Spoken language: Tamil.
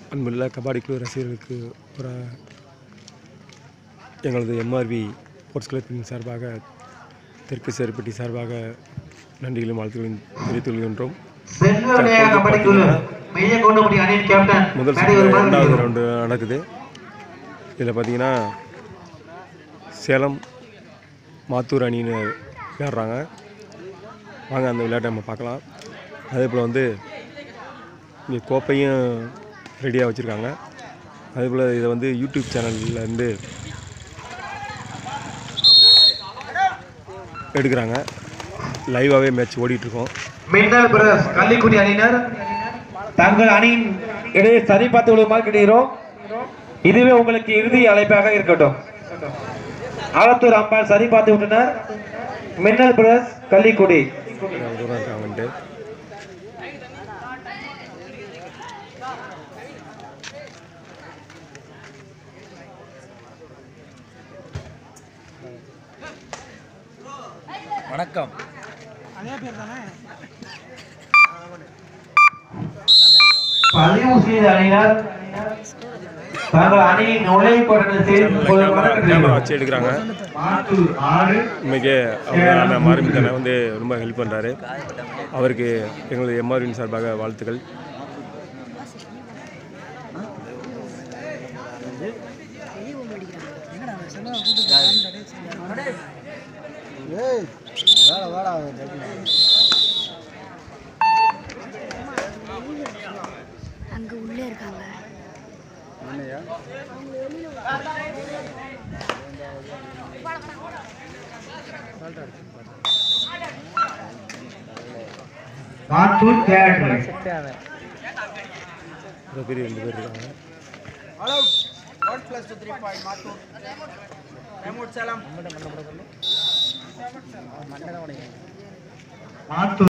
அன்புள்ள கபாடி குழு ரசிகர்களுக்கு ஒரு எங்களது எம்ஆர்வி ஸ்போர்ட்ஸ் கிளப்பின் சார்பாக தெற்கு சேருப்பட்டி சார்பாக நன்றிகளும் வாழ்த்துக்களையும் தெரிவித்துக் கொள்கின்றோம் செல்வவிளையா கபடி குழு மெய்ய கொண்டுபடி அணியின் கேப்டன் முதல் மேடை சுற்று வருமாறு ரெண்டாவது கேட்கிறோம். ரவுண்டு நடக்குது இதில் பார்த்தீங்கன்னா சேலம் மாத்தூர் அணின்னு விளையாடுறாங்க வாங்க அந்த விளையாட்டை நம்ம பார்க்கலாம் அதே போல் வந்து இங்கே கோப்பையும் ரெடியாக வச்சுருக்காங்க அதே போல் இதை வந்து யூடியூப் சேனல்ல இருந்து எடுக்கிறாங்க லைவாகவே மேட்ச் ஓடிட்டுருக்கோம் மின்னல் பிரதர்ஸ் கள்ளிக்குடி அணியினர் தங்கள் அணியின் இடையே சரி பார்த்து விடுமாறு கிடைக்கிறோம் இதுவே உங்களுக்கு இறுதி அழைப்பாக இருக்கட்டும் ஆலத்தூர் அம்பாள் சரி பார்த்து விட்டனர் மின்னல் பிரதர்ஸ் கள்ளிக்குடி எவ்வளோ தூரம் இருக்காங்கன்ட்டு வணக்கம் பதிவு செய்த அணியினர் தங்கள் அணியின் நுழைவு கட்டணத்தை கேமரா கேமரா வச்சு எடுக்கிறாங்க ஆறு இன்னைக்கு அவர் அண்ணன் மாரிமுத்தனை வந்து ரொம்ப ஹெல்ப் பண்ணுறாரு அவருக்கு எங்களது எம்ஆர்வின் சார்பாக வாழ்த்துக்கள் அங்க உள்ளே இருக்காங்க மாத்தூர் தேட்டர் ரொம்ப பெரிய ரெண்டு பேர் இருக்காங்க மாத்தூர்